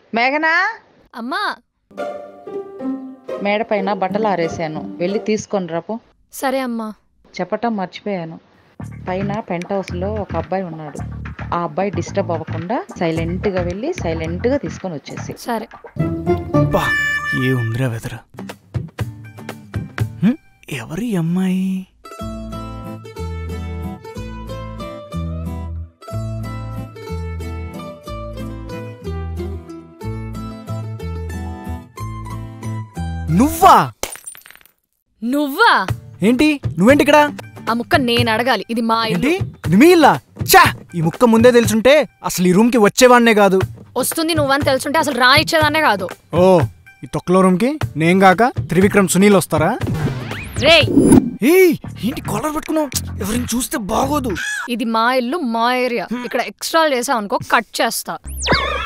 మేఘనా అమ్మా మేడ పైన బట్టలు ఆరేసాను వెళ్ళి తీసుకొని రాపో సరే అమ్మా చెప్పటం మర్చిపోయాను పైన పెంట్ హౌస్లో ఒక అబ్బాయి ఉన్నాడు ఆ అబ్బాయి డిస్టర్బ్ అవ్వకుండా సైలెంట్గా వెళ్ళి సైలెంట్గా తీసుకొని వచ్చేసి సరే బా ఏ ఉందిరా వెదరా హ్మ్, ఎవరి అమ్మాయి నువ్వా నువ్వా ఏంటి నువ్వేంటి ఇక్కడ ఆ ముక్క నేను అడగాలి ఇది మా ఇల్లు ఏంటి ఇది మీ ఇల్లా చా ఈ ముక్క ముందే తెలుసుంటే అసలు ఈ రూమ్కి వచ్చేవాడినే కాదు వస్తుంది నువ్వని తెలుసుంటే అసలు రానిచ్చేదాన్నే కాదు ఓ ఈ తొక్కలో రూమ్కి నేను గాక త్రివిక్రమ్ సునీల్ వస్తారా రేయ్ ఏయ్ ఏంటి కాలర్ పట్టుకున్నావు ఎవరిని చూస్తే బాగోదు ఇది మా ఇల్లు మా ఏరియా ఇక్కడ ఎక్స్ట్రా చేసావు అనుకో కట్ చేస్తా